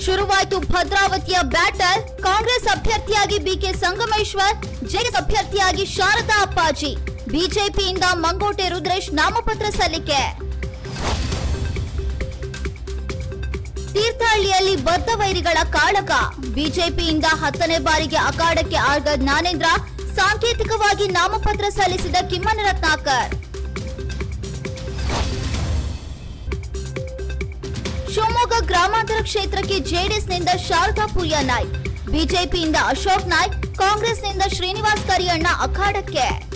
ಶುರುವಾಯಿತು ಭದ್ರಾವತಿಯ ಬ್ಯಾಟಲ್ ಕಾಂಗ್ರೆಸ್ ಅಭ್ಯರ್ಥಿಯಾಗಿ ಬಿಕೆ ಸಂಗಮೇಶ್ವರ್ ಜೆಡಿಎಸ್ ಅಭ್ಯರ್ಥಿಯಾಗಿ ಶಾರದಾ ಅಪ್ಪಾಜಿ ಬಿಜೆಪಿಯಿಂದ ಮಂಗೋಟೆ ರುದ್ರೇಶ್ ನಾಮಪತ್ರ ಸಲ್ಲಿಕೆ ತೀರ್ಥಹಳ್ಳಿಯಲ್ಲಿ ಬದ್ಧ ವೈರಿಗಳ ಕಾಳಗ ಬಿಜೆಪಿಯಿಂದ ಹತ್ತನೇ ಬಾರಿಗೆ ಅಖಾಡಕ್ಕೆ ಆಳ್ದ ಜ್ಞಾನೇಂದ್ರ ಸಾಂಕೇತಿಕವಾಗಿ ನಾಮಪತ್ರ ಸಲ್ಲಿಸಿದ ಕಿಮ್ಮನ ರತ್ನಾಕರ್ ಶಿವಮೊಗ್ಗ ಗ್ರಾಮಾಂತರ ಕ್ಷೇತ್ರಕ್ಕೆ ಜೆಡಿಎಸ್ನಿಂದ ಶಾರದಾ ಪುರಿಯಾ ನಾಯ್ಕ್ ಬಿಜೆಪಿಯಿಂದ ಅಶೋಕ್ ನಾಯ್ಕ್ ಕಾಂಗ್ರೆಸ್ನಿಂದ ಶ್ರೀನಿವಾಸ್ ಕರಿಯಣ್ಣ ಅಖಾಡಕ್ಕೆ